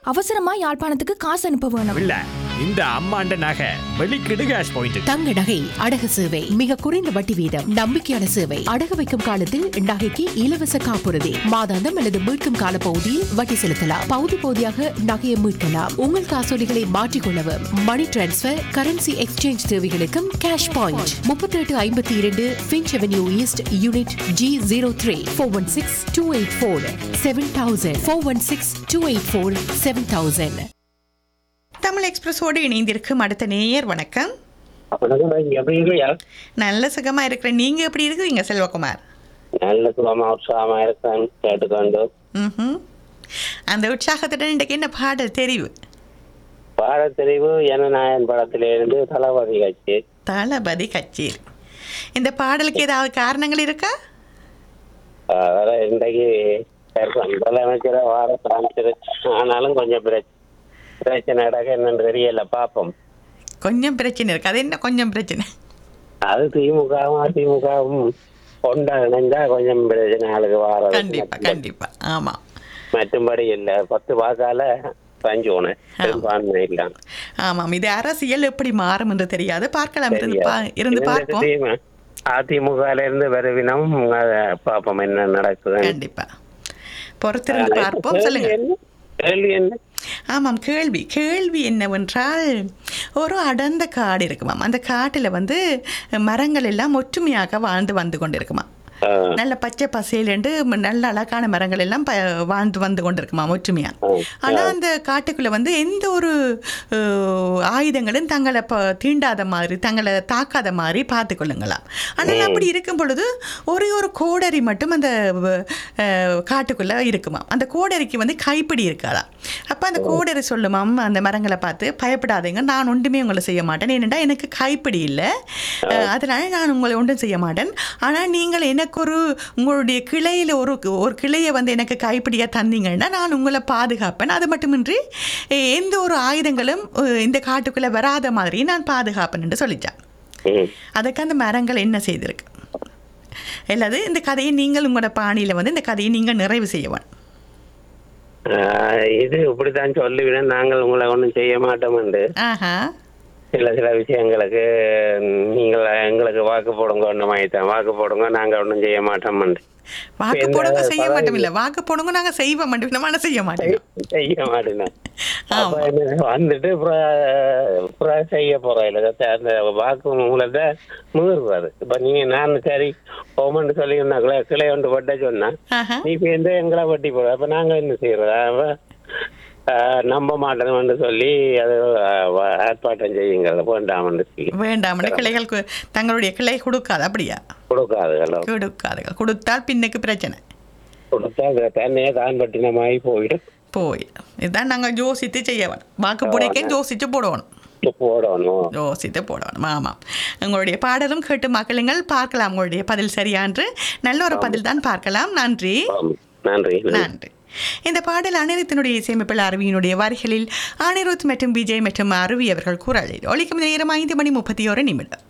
அவசரமா யாழ்ப்பாணத்துக்கு காசு அனுப்ப வேணும் இல்ல இந்த அம்மாண்ட நகை வெளிக்கிடு கேஷ் பாயிண்ட் தங்க நகை அடகு சேவை மிக குறைந்த வட்டி வீதம் நம்பிக்கையான சேவை அடகு வைக்கும் காலத்தில் நகைக்கு இலவச காப்புறுதி மாதாந்தம் அல்லது மீட்கும் கால பகுதியில் வட்டி செலுத்தலாம் பகுதி பகுதியாக நகையை மீட்கலாம் உங்கள் காசோலிகளை மாற்றிக்கொள்ளவும் மணி டிரான்ஸ்பர் கரன்சி எக்ஸ்சேஞ்ச் தேவைகளுக்கும் கேஷ் பாயிண்ட் முப்பத்தி எட்டு ஐம்பத்தி இரண்டு Finch avenue east unit G zero three four one six two eight four seven thousand four one six two eight four seven thousand Tamil எக்ஸ்பிரஸோடு இணைந்திருக்கும் அடுத்த நேயர் வணக்கம் வணக்கம் ராஜி எப்படி இருக்கீங்க நல்ல சுகமா இருக்கிறேன் நீங்க எப்படி இருக்கிறீங்க செல்வகுமார் நல்ல சுகமா உற்சாகமா இருக்கேன் கேட்டுக்கொண்டு ம்ஹும். அந்த உற்சாகத்துடன் இன்றைக்கு என்ன பாடல் தெரிவு பாடத்தெரிவு ஜனநாயகன் படத்திலிருந்து தளபதி கட்சி தளபதி கச்சேரி இந்த பாடலுக்கு ஏதாவது காரணங்கள் இருக்கா அதான் இன்றைக்கு முதலமைச்சர் வார அமைச்சர் ஆனாலும் கொஞ்சம் பிரச்சனை பிரச்சனை நடக்க என்னன்னு தெரியல பாப்போம் கொஞ்சம் பிரச்சனை இருக்கு அது என்ன கொஞ்சம் பிரச்சனை அது திமுகவும் அதிமுகவும் கொண்டா இணைஞ்சா கொஞ்சம் பிரச்சனை ஆளுக்கு வாரம் கண்டிப்பா கண்டிப்பா ஆமா மற்றும்படி இல்ல பத்து வாக்கால பஞ்சோன பெரும்பான்மை இல்லாம் ஆமாம் இது அரசியல் எப்படி மாறும் என்று தெரியாது பார்க்கலாம் இருந்து பா- இருந்து பார்ப்போம் அதிமுகல இருந்து வருவினம் அதை பாப்போம் என்ன நடக்குது கண்டிப்பா பொறுத்திருந்து பார்ப்போம் சொல்லுங்க கேள்வி என்ன ஆமாம் கேள்வி கேள்வி என்னவென்றால் ஒரு அடர்ந்த காடு இருக்குமாம் அந்த காட்டில் வந்து மரங்கள் எல்லாம் ஒற்றுமையாக வாழ்ந்து வந்து கொண்டிருக்குமா ஆ, நல்ல பச்சை பசேலண்டு நல்ல அழகான மரங்கள் எல்லாம் ப- வாழ்ந்து வந்து கொண்டிருக்குமா ஒற்றுமையா ஆ, ஆனா அந்த காட்டுக்குள்ள வந்து எந்த ஒரு அஹ், ஆயுதங்களும் தங்களை ப- தீண்டாத மாதிரி தங்களை தாக்காத மாதிரி பார்த்துக்கொள்ளுங்களாம் ஆனால் அப்படி இருக்கும் பொழுது ஒரே ஒரு கோடரி மட்டும் அந்த அஹ், காட்டுக்குள்ள இருக்குமா அந்த கோடரிக்கு வந்து கைப்பிடி இருக்காளாம் அப்ப அந்த கோடரி சொல்லுமாம் அந்த மரங்களை பார்த்து பயப்படாதீங்க நான் ஒன்றுமே உங்களை செய்ய மாட்டேன் ஏனென்றால் எனக்கு கைப்பிடி இல்லை அஹ், அதனால நான் உங்களை ஒன்றும் செய்ய மாட்டேன் ஆனால் நீங்கள் எனக்கு ஒரு உங்களுடைய கிளையில் ஒரு ஒரு கிளையை வந்து எனக்கு கைப்பிடியாக தந்தீங்கன்னா நான் உங்களை பாதுகாப்பேன் அது மட்டுமின்றி எ- எந்த ஒரு ஆயுதங்களும் அஹ், இந்த காட்டுக்குள்ளே வராத மாதிரி நான் பாதுகாப்பேன் என்று சொல்லிச்சான் ம். அதுக்கு அந்த மரங்கள் என்ன செய்திருக்கு அல்லது இந்த கதையை நீங்கள் உங்களோட பாணியில் வந்து இந்த கதையை நீங்கள் நிறைவு செய்யவேன் ஆ, இது இப்படித்தான் சொல்லுவேன் நாங்கள் உங்களை ஒன்றும் செய்ய மாட்டோம் ஆஹா சில சில விஷயங்களுக்கு நீங்கள் எங்களுக்கு வாக்கு போடுங்க ஒன்று மாயித்தான் வாக்கு போடுங்க நாங்கள் ஒன்றும் செய்ய மாட்டோம் வாக்கு இந்த போடுங்க செய்ய பதவி- மாட்டோம் இல்லை வாக்கு போடுங்க நாங்கள் செய்ய மாட்டோம் நம்ம செய்ய மாட்டோம் செய்ய மாட்டேன் ஆமா. அப்ப என்ன வந்துட்டு அப்புறம் அப்புறம் செய்ய போறோம் இல்லை அந்த வாக்கு மூலத்தை மீறுவாரு இப்ப நீங்க நான் சரி ஓமன்னு சொல்லி கிளை கிளை ஒன்று பட்ட சொன்னா ஆஹா நீ இப்ப எந்த எங்களை வட்டி போட அப்ப நாங்க என்ன செய்யறது அவ, ஆஹ், நம்ப மாட்டோம்னு சொல்லி அது ஆஹ், ஆர்ப்பாட்டம் செய்யுங்கிறத வேண்டாம்னு சொல்லி வேண்டாம் கிளைகள் கு- தங்களுடைய கிளை கொடுக்காது அப்படியா கொடுக்காதுகளோ கொடுக்காது கொடுத்தால் பின்னுக்கு பிரச்சனை கொடுத்தா அது தன்னையே தான் பட்டினமாகி போயிடும் போய் இதுதான் நாங்கள் யோசித்து செய்ய வேணும் வாக்கு போடைக்கே யோசித்து போடணும் போடணும் யோசித்து போடணும் ஆமாம் உங்களுடைய பாடலும் கேட்டு மக்களுங்கள் பார்க்கலாம் உங்களுடைய பதில் சரியான்று நல்ல ஒரு பதில் தான் பார்க்கலாம் நன்றி ஆம். நன்றி நன்றி இந்த பாடல் அனிருத்தினுடைய இசையமைப்பில் அருவியினுடைய வரிகளில் அனிருத் மற்றும் விஜய் மற்றும் அருவி அவர்கள் குரலில் ஒலிக்கும் நேரம் ஐந்து மணி முப்பத்தி ஒரு நிமிடம்